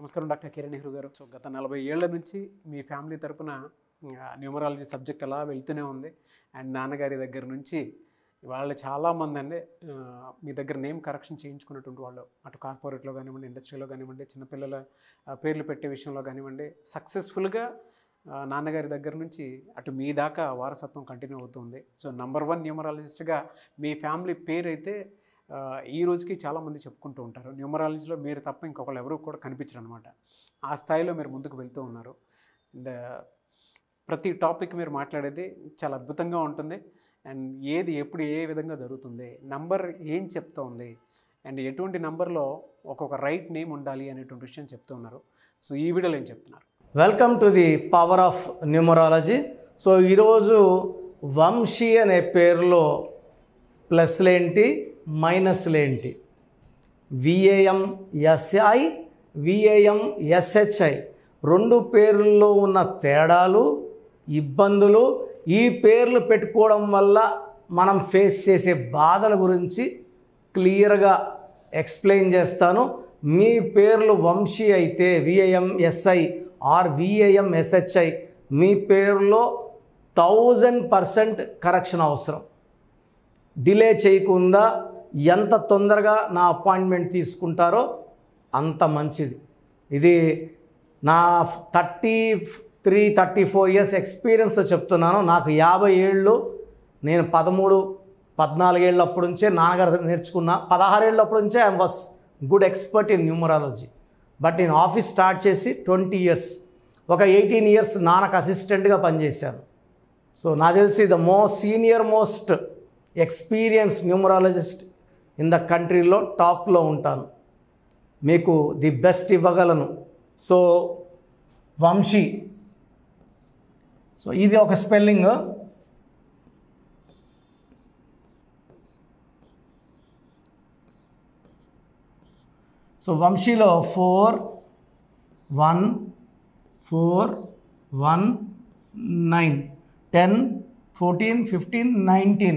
నమస్కారం doctor Kiran Nehru garu so గత నలభై ఏళ్ల నుంచి మీ ఫ్యామిలీ తరపున న్యూమరాలజీ సబ్జెక్ట్ అలా వెళ్తూనే ఉంది అండ్ నాన్నగారి దగ్గర నుంచి వాళ్ళు చాలామంది అండి ఆ, మీ దగ్గర నేమ్ కరెక్షన్ చేయించుకున్నటువంటి వాళ్ళు అటు కార్పొరేట్లో కానివ్వండి ఇండస్ట్రీలో కానివ్వండి చిన్నపిల్లల ఆ, పేర్లు పెట్టే విషయంలో కానివ్వండి సక్సెస్ఫుల్గా నాన్నగారి దగ్గర నుంచి అటు మీ దాకా వారసత్వం కంటిన్యూ అవుతుంది సో నంబర్ వన్ న్యూమరాలజిస్ట్గా మీ ఫ్యామిలీ పేరు అయితే ఆ, ఈ రోజుకి చాలామంది చెప్పుకుంటూ ఉంటారు న్యూమరాలజీలో మీరు తప్ప ఇంకొకళ్ళు ఎవరు కూడా కనిపించరు అనమాట ఆ స్థాయిలో మీరు ముందుకు వెళ్తూ ఉన్నారు అండ్ ప్రతి టాపిక్ మీరు మాట్లాడేది చాలా అద్భుతంగా ఉంటుంది అండ్ ఏది ఎప్పుడు ఏ విధంగా జరుగుతుంది నంబర్ ఏం చెప్తోంది అండ్ ఎటువంటి నంబర్లో ఒక్కొక్క రైట్ నేమ్ ఉండాలి అనేటువంటి విషయం చెప్తూ ఉన్నారు సో ఈ వీడియోలో ఏం చెప్తున్నారు welcome to the power of numerology so ఈరోజు వంశీ అనే పేరులో ప్లస్లేంటి మైనస్లేంటి విఏఎం ఎస్ఐ విఏఎం ఎస్హెచ్ఐ రెండు పేర్లలో ఉన్న తేడాలు ఇబ్బందులు ఈ పేర్లు పెట్టుకోవడం వల్ల మనం ఫేస్ చేసే బాధల గురించి క్లియర్గా ఎక్స్ప్లెయిన్ చేస్తాను మీ పేర్లు వంశీ అయితే V I M S I or V I M S H I మీ పేరులో థౌజండ్ పర్సెంట్ కరెక్షన్ అవసరం డిలే చేయకుండా ఎంత తొందరగా నా అపాయింట్మెంట్ తీసుకుంటారో అంత మంచిది ఇది నా thirty three thirty four years ఎక్స్పీరియన్స్తో చెప్తున్నాను నాకు యాభై ఏళ్ళు నేను పదమూడు పద్నాలుగేళ్ళప్పటి నుంచే నాన్నగారి దగ్గర నేర్చుకున్నా పదహారేళ్ళప్పటి నుంచే I was good expert in numerology but నేను ఆఫీస్ స్టార్ట్ చేసి ట్వంటీ ఇయర్స్ ఒక ఎయిటీన్ ఇయర్స్ నాన్నకు అసిస్టెంట్గా పనిచేశాను సో నాకు తెలిసి the most senior most experience numerologist in the కంట్రీలో టాప్లో ఉంటాను మీకు ది బెస్ట్ ఇవ్వగలను సో వంశీ సో ఇది ఒక స్పెల్లింగ్ సో వంశీలో four one four one nine ten fourteen fifteen nineteen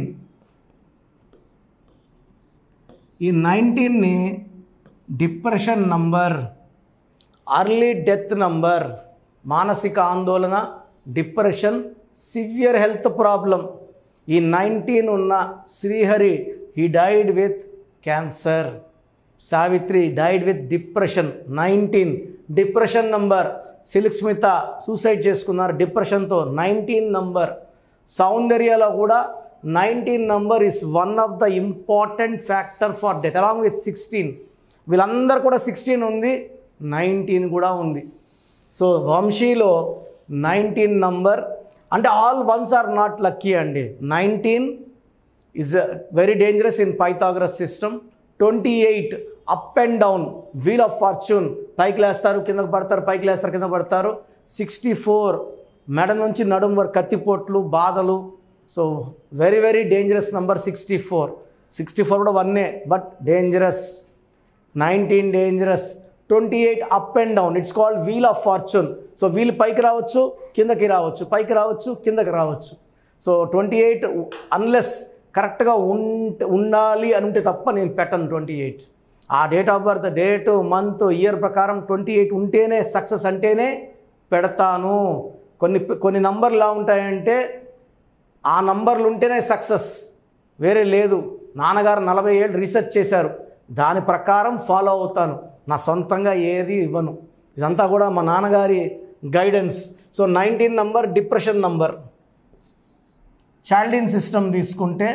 ఈ నైన్టీన్ని depression number early death number మానసిక ఆందోళన డిప్రెషన్ సివియర్ హెల్త్ ప్రాబ్లం ఈ నైన్టీన్ ఉన్న Srihari he died with cancer Savitri died with depression nineteen depression number Silk Smitha suicide చేసుకున్నారు డిప్రెషన్తో nineteen number సౌందర్యలో కూడా nineteen number is one of the important factor for death along with sixteen వీళ్ళందరూ కూడా sixteen ఉంది nineteen కూడా ఉంది సో వంశీలో నైన్టీన్ నంబర్ అంటే all ones are not lucky అండి nineteen is very dangerous in Pythagoras system twenty eight up and down wheel of fortune పైకి లేస్తారు కిందకు పడతారు పైకి లేస్తారు కింద పడతారు సిక్స్టీ ఫోర్ మెడ నుంచి నడుం వరకు కత్తిపోట్లు బాధలు so very very dangerous number sixty four sixty four కూడా వన్నే but dangerous nineteen dangerous twenty eight up and down it's called wheel of fortune so wheel పైకి రావచ్చు కిందకి రావచ్చు పైకి రావచ్చు కిందకి రావచ్చు సో ట్వంటీ ఎయిట్ అన్లెస్ కరెక్ట్గా ఉంట ఉండాలి అని ఉంటే తప్ప నేను పెట్టను ట్వంటీ ఎయిట్ ఆ date of birth date month year ప్రకారం ట్వంటీ ఎయిట్ ఉంటేనే సక్సెస్ అంటేనే పెడతాను కొన్ని కొన్ని నంబర్లు ఎలా ఉంటాయంటే ఆ నంబర్లు ఉంటేనే సక్సెస్ వేరే లేదు నాన్నగారు నలభై ఏళ్ళు రీసెర్చ్ చేశారు దాని ప్రకారం ఫాలో అవుతాను నా సొంతంగా ఏది ఇవ్వను ఇదంతా కూడా మా నాన్నగారి guidance so nineteen number depression number Chaldean system తీసుకుంటే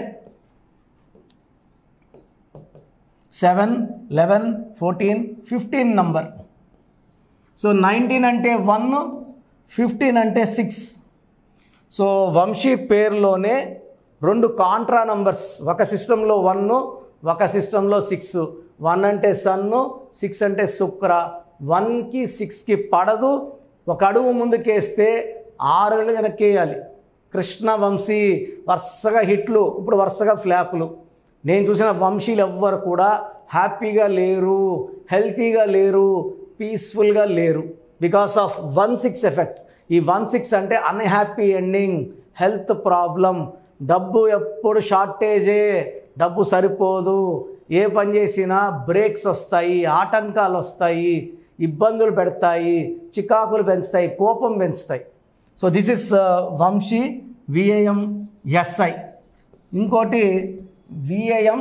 seven eleven fourteen fifteen number so nineteen అంటే వన్ ఫిఫ్టీన్ అంటే సిక్స్ సో వంశీ పేరులోనే రెండు కాంట్రా నంబర్స్ ఒక సిస్టంలో వన్ ఒక సిస్టంలో సిక్స్ వన్ అంటే సన్ను సిక్స్ అంటే శుక్ర వన్కి సిక్స్కి పడదు ఒక అడుగు ముందుకేస్తే ఆరు అడుగులు వెనక్కేయాలి కృష్ణ వంశీ వరుసగా హిట్లు ఇప్పుడు వరుసగా ఫ్లాపులు నేను చూసిన వంశీలు ఎవ్వరు కూడా హ్యాపీగా లేరు హెల్తీగా లేరు పీస్ఫుల్గా లేరు because of one six effect ఈ వన్ సిక్స్ అంటే అన్హ్యాపీ ఎండింగ్ హెల్త్ ప్రాబ్లం డబ్బు ఎప్పుడు షార్టేజే డబ్బు సరిపోదు ఏ పని చేసినా బ్రేక్స్ వస్తాయి ఆటంకాలు వస్తాయి ఇబ్బందులు పెడతాయి చికాకులు పెంచుతాయి కోపం పెంచుతాయి so this is Vamsi V A M S I ఇంకోటి విఏఎం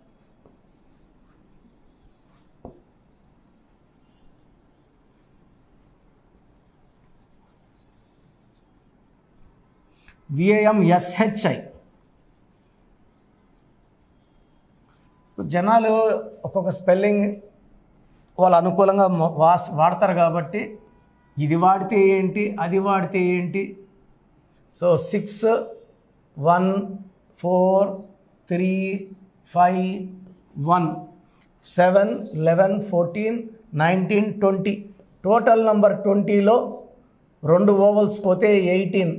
విఏఎం ఎస్హెచ్ఐ జనాలు ఒక్కొక్క స్పెల్లింగ్ వాళ్ళు అనుకూలంగా మొ- వాస్ వాడతారు కాబట్టి ఇది వాడితే ఏంటి అది వాడితే ఏంటి so six one four three five one seven eleven fourteen nineteen twenty total number ట్వంటీలో రెండు ఓవల్స్ పోతే ఎయిటీన్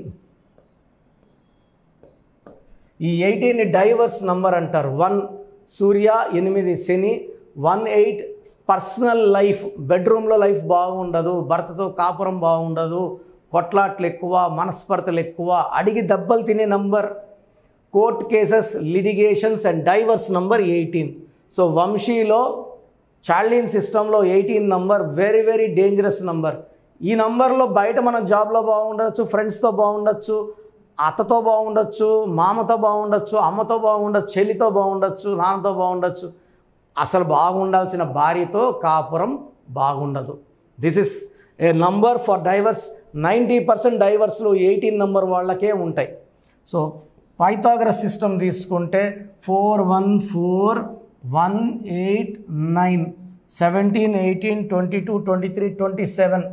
ఈ ఎయిటీన్ డైవర్స్ నంబర్ అంటారు వన్ సూర్య ఎనిమిది Shani one eight personal life బెడ్రూమ్లో లైఫ్ బాగుండదు భర్తతో కాపురం బాగుండదు కొట్లాట్లు ఎక్కువ మనస్పర్ధలు ఎక్కువ అడిగి దెబ్బలు తినే number court cases litigations and divorce number eighteen so వంశీలో చార్లిన్ సిస్టంలో eighteen number very very dangerous number ఈ నంబర్లో బయట మనం జాబ్లో బాగుండొచ్చు ఫ్రెండ్స్తో బాగుండొచ్చు అత్తతో బాగుండొచ్చు మామతో బాగుండొచ్చు అమ్మతో బాగుండొచ్చు చెల్లితో బాగుండొచ్చు నాన్నతో బాగుండొచ్చు అసలు బాగుండాల్సిన భార్యతో కాపురం బాగుండదు this is a number for divorce ninety percent డైవర్స్లు ఎయిటీన్ నంబర్ వాళ్ళకే ఉంటాయి సో పైథాగరస్ సిస్టమ్ తీసుకుంటే four one four one eight nine seventeen eighteen twenty two twenty three twenty seven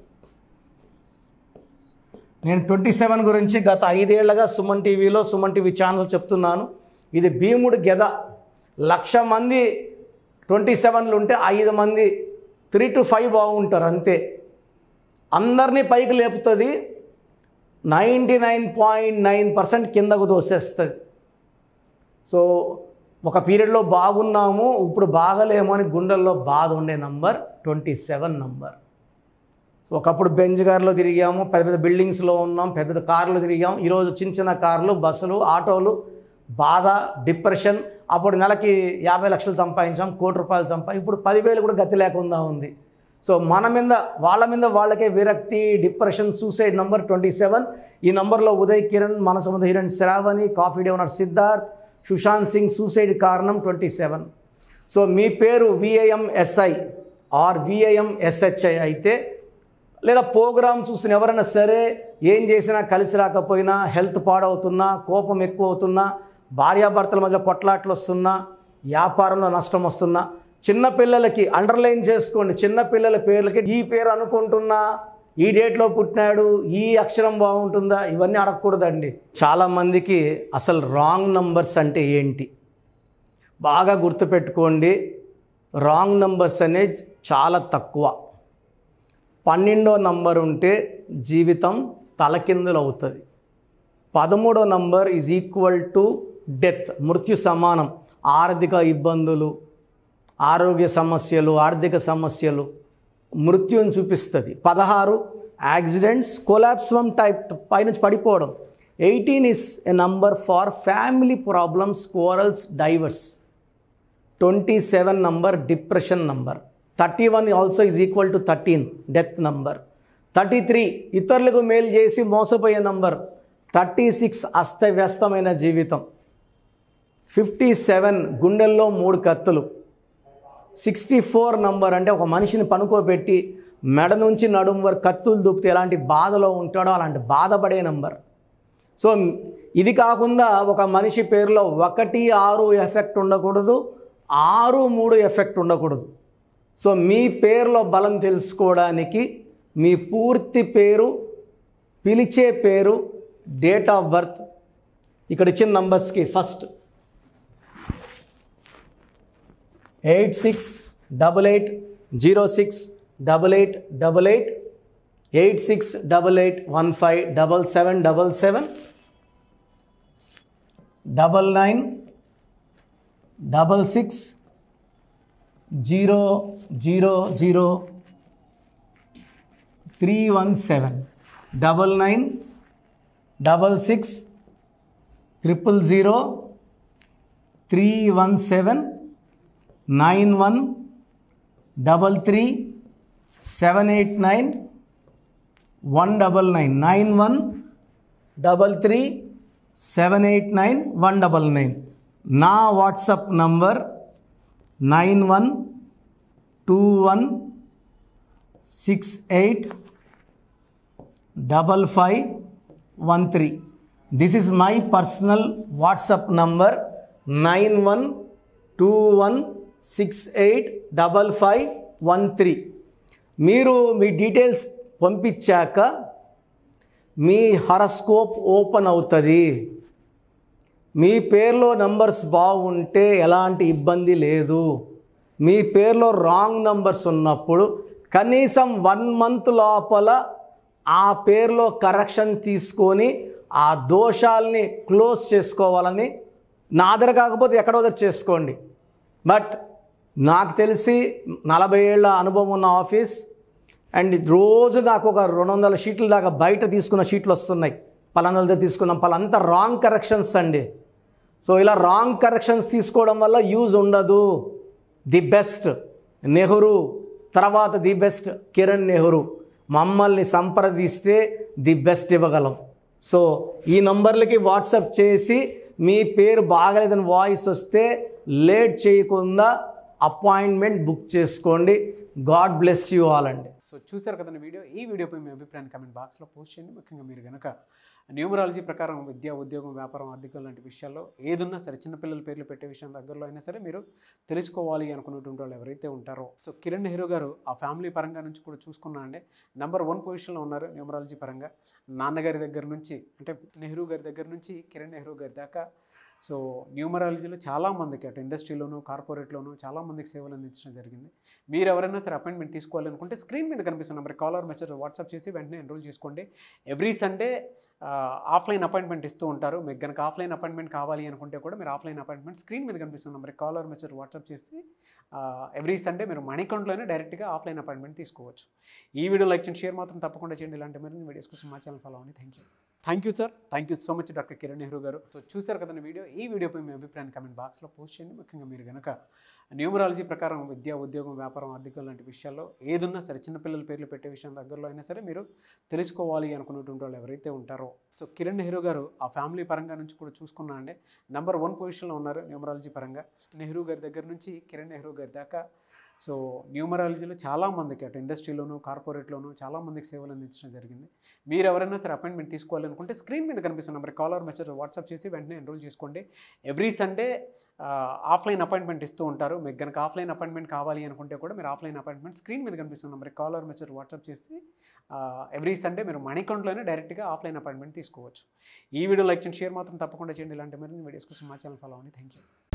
నేను ట్వంటీ సెవెన్ గురించి గత ఐదేళ్లుగా సుమన్ టీవీలో సుమన్ టీవీ ఛానల్ చెప్తున్నాను ఇది భీముడు గెద లక్ష మంది ట్వంటీ సెవెన్లు ఉంటే ఐదు మంది త్రీ టు ఫైవ్ బాగుంటారు అంతే అందరినీ పైకి లేపుతుంది ninety nine point nine percent కిందకు దోసేస్తుంది సో ఒక పీరియడ్లో బాగున్నాము ఇప్పుడు బాగలేము అని గుండెల్లో బాధ ఉండే number twenty seven number so ఒకప్పుడు బెంజ్ కార్లో తిరిగాము పెద్ద పెద్ద బిల్డింగ్స్లో ఉన్నాం పెద్ద పెద్ద కార్లు తిరిగాం ఈరోజు చిన్న చిన్న కార్లు బస్సులు ఆటోలు బాధ డిప్రెషన్ అప్పుడు నెలకి యాభై లక్షలు సంపాదించాం కోటి రూపాయలు సంపా ఇప్పుడు పదివేలు కూడా గతి లేకుండా ఉంది సో మన మీద వాళ్ళ మీద వాళ్ళకే విరక్తి depression suicide number twenty seven ఈ నంబర్లో ఉదయ్ కిరణ్ మనసు ముందు heroine Shravani coffee day owner Siddharth Sushant Singh suicide కారణం ట్వంటీ సెవెన్ సో మీ పేరు V A M S I or V A M S H I అయితే లేదా ప్రోగ్రామ్ చూసిన ఎవరైనా సరే ఏం చేసినా కలిసి రాకపోయినా హెల్త్ పాడవుతున్నా కోపం ఎక్కువ అవుతున్నా భార్యాభర్తల మధ్య కొట్లాట్లు వస్తున్నా వ్యాపారంలో నష్టం వస్తున్నా చిన్నపిల్లలకి అండర్లైన్ చేసుకోండి చిన్నపిల్లల పేర్లకి ఈ పేరు అనుకుంటున్నా ఈ డేట్లో పుట్టినాడు ఈ అక్షరం బాగుంటుందా ఇవన్నీ అడగకూడదండి చాలామందికి అసలు రాంగ్ నంబర్స్ అంటే ఏంటి బాగా గుర్తుపెట్టుకోండి రాంగ్ నంబర్స్ అనేది చాలా తక్కువ పన్నెండో నంబర్ ఉంటే జీవితం తలకిందులు అవుతుంది పదమూడో number is equal to death మృత్యు సమానం ఆర్థిక ఇబ్బందులు ఆరోగ్య సమస్యలు ఆర్థిక సమస్యలు మృత్యుని చూపిస్తుంది పదహారు యాక్సిడెంట్స్ కొలాప్స్ ఫ్రమ్ టైప్ పైనుంచి పడిపోవడం eighteen is a number for family problems quarrels divorce twenty seven number depression number thirty one also is equal to thirteen death number thirty three ఇతరులకు మేలు చేసి మోసపోయే నంబర్ థర్టీ సిక్స్ అస్తవ్యస్తమైన జీవితం fifty seven గుండెల్లో మూడు కత్తులు సిక్స్టీ ఫోర్ నంబర్ అంటే ఒక మనిషిని పనుకోబెట్టి మెడ నుంచి నడుం వరకు కత్తులు దూపితే ఎలాంటి బాధలో ఉంటాడో అలాంటి బాధపడే నంబర్ సో ఇది కాకుండా ఒక మనిషి పేరులో ఒకటి ఆరు ఎఫెక్ట్ ఉండకూడదు ఆరు మూడు ఎఫెక్ట్ ఉండకూడదు సో మీ పేరులో బలం తెలుసుకోవడానికి మీ పూర్తి పేరు పిలిచే పేరు డేట్ ఆఫ్ బర్త్ ఇక్కడ ఇచ్చిన నంబర్స్కి first eight six double eight zero six double eight double eight eight six double eight one five double seven double seven double nine double six zero zero zero three one seven double nine double six triple zero three one seven nine one double three seven eight nine one double nine nine one double three seven eight nine one double nine నా WhatsApp number nine one two one six eight double five one three this is my personal WhatsApp number nine one two one six eight double five one three మీరు మీ details పంపించాక మీ horoscope open అవుతుంది మీ పేర్లో numbers బాగుంటే ఎలాంటి ఇబ్బంది లేదు మీ పేర్లో రాంగ్ నంబర్స్ ఉన్నప్పుడు కనీసం వన్ మంత్ లోపల ఆ పేర్లో కరెక్షన్ తీసుకొని ఆ దోషాల్ని క్లోజ్ చేసుకోవాలని నా దగ్గర కాకపోతే ఎక్కడో దగ్గర చేసుకోండి బట్ నాకు తెలిసి నలభై ఏళ్ళ అనుభవం ఉన్న ఆఫీస్ అండ్ రోజు నాకు ఒక రెండు వందల షీట్ల దాకా బయట తీసుకున్న షీట్లు వస్తున్నాయి పలానా దగ్గర తీసుకున్నాం పలాంతా రాంగ్ కరెక్షన్స్ అండి సో ఇలా రాంగ్ కరెక్షన్స్ తీసుకోవడం వల్ల యూజ్ ఉండదు ది బెస్ట్ నెహ్రూ తర్వాత ది బెస్ట్ కిరణ్ నెహ్రూ మమ్మల్ని సంప్రదిస్తే ది బెస్ట్ ఇవ్వగలం సో ఈ నంబర్లకి వాట్సాప్ చేసి మీ పేరు బాగలేదని వాయిస్ వస్తే లేట్ చేయకుండా అపాయింట్మెంట్ బుక్ చేసుకోండి గాడ్ బ్లెస్ యూ ఆల్ అండి సో చూశారు కదండి వీడియో ఈ వీడియోపై మీ అభిప్రాయాన్ని కమెంట్ బాక్స్లో పోస్ట్ చేయండి ముఖ్యంగా మీరు కనుక న్యూమరాలజీ ప్రకారం విద్య ఉద్యోగం వ్యాపారం ఆర్థికం లాంటి విషయాల్లో ఏదున్నా సరే చిన్నపిల్లల పేర్లు పెట్టే విషయం దగ్గరలో అయినా సరే మీరు తెలుసుకోవాలి అనుకున్నటువంటి వాళ్ళు ఎవరైతే ఉంటారో సో కిరణ్ నెహ్రూ గారు ఆ ఫ్యామిలీ పరంగా నుంచి కూడా చూసుకున్నా అండి నెంబర్ వన్ పొజిషన్లో ఉన్నారు న్యూమరాలజీ పరంగా నాన్నగారి దగ్గర నుంచి అంటే నెహ్రూ గారి దగ్గర నుంచి కిరణ్ నెహ్రూ గారి దాకా సో న్యూమరాలజీలో చాలామందికి అటు ఇండస్ట్రీలోను కార్పొరేట్లోను చాలామందికి సేవలు అందించడం జరిగింది మీరు ఎవరైనా సరే అపాయింట్మెంట్ తీసుకోవాలనుకుంటే స్క్రీన్ మీద కనిపిస్తున్న నెంబర్ కాలర్ మెసేజ్ వాట్సాప్ చేసి వెంటనే ఎన్రోల్ చేసుకోండి ఎవ్రీ సండే ఆఫ్లైన్ అపాయింట్మెంట్ ఇస్తూ ఉంటారు మీకు కనుక ఆఫ్లైన్ అపాయింట్మెంట్ కావాలి అనుకుంటే కూడా మీరు ఆఫ్లైన్ అపాయింట్మెంట్ స్క్రీన్ మీద కనిపిస్తున్న నెంబర్ కాలర్ మెసేజ్ వాట్సాప్ చేసి ఎవ్రీ సండే మీరు మనీ అకౌంట్లోనే డైరెక్ట్గా ఆఫ్లైన్ అపాయింట్మెంట్ తీసుకోవచ్చు ఈ వీడియో లైక్ చేయండి షేర్ మాత్రం తప్పకుండా చేయండి ఇలాంటి మరిన్ని వీడియోస్ కోసం మా ఛానల్ ఫాలో అవ్వండి thank you thank you sir thank you so much doctor Kiran Nehru garu so చూశారు కదండి వీడియో ఈ వీడియోపై మీ అభిప్రాయాన్ని కమెంట్ బాక్స్లో పోస్ట్ చేయండి ముఖ్యంగా మీరు కనుక న్యూమరాలజీ ప్రకారం విద్య ఉద్యోగం వ్యాపారం ఆర్థికం లాంటి విషయాల్లో ఏదున్నా సరే చిన్నపిల్లల పేర్లు పెట్టే విషయం దగ్గరలో అయినా సరే మీరు తెలుసుకోవాలి అనుకున్నటువంటి వాళ్ళు ఎవరైతే ఉంటారో సో కిరణ్ నెహ్రూ గారు ఆ ఫ్యామిలీ పరంగా నుంచి కూడా చూసుకున్నా అండి నెంబర్ వన్ పొజిషన్లో ఉన్నారు న్యూమరాలజీ పరంగా నెహ్రూ గారి దగ్గర నుంచి కిరణ్ నెహ్రూ గారి దాకా సో న్యూమరాలజీలో చాలామందికి అటు ఇండస్ట్రీలోను కార్పొరేట్లోను చాలామందికి సేవలు అందించడం జరిగింది మీరు ఎవరైనా సరే అపాయింట్మెంట్ తీసుకోవాలనుకుంటే స్క్రీన్ మీద కనిపిస్తున్న నెంబర్ కాలర్ మెసేజ్ వాట్సాప్ చేసి వెంటనే ఎన్రోల్ చేసుకోండి ఎవ్రీ సండే ఆఫ్లైన్ అపాయింట్మెంట్ ఇస్తూ ఉంటారు మీకు కనుక ఆఫ్లైన్ అపాయింట్మెంట్ కావాలి అనుకుంటే కూడా మీరు ఆఫ్లైన్ అపాయింట్మెంట్ స్క్రీన్ మీద కనిపిస్తున్న నెంబర్ కాలర్ మెసేజ్ వాట్సాప్ చేసి ఎవ్రీ సండే మీరు మనీ అకౌంట్లోనే డైరెక్ట్గా ఆఫ్లైన్ అపాయింట్మెంట్ తీసుకోవచ్చు ఈ వీడియో లైక్ చేయండి షేర్ మాత్రం తప్పకుండా చేయండి ఇలాంటి మరిన్ని వీడియోస్ కోసం మా ఛానల్ ఫాలో అవ్వండి థ్యాంక్ యూ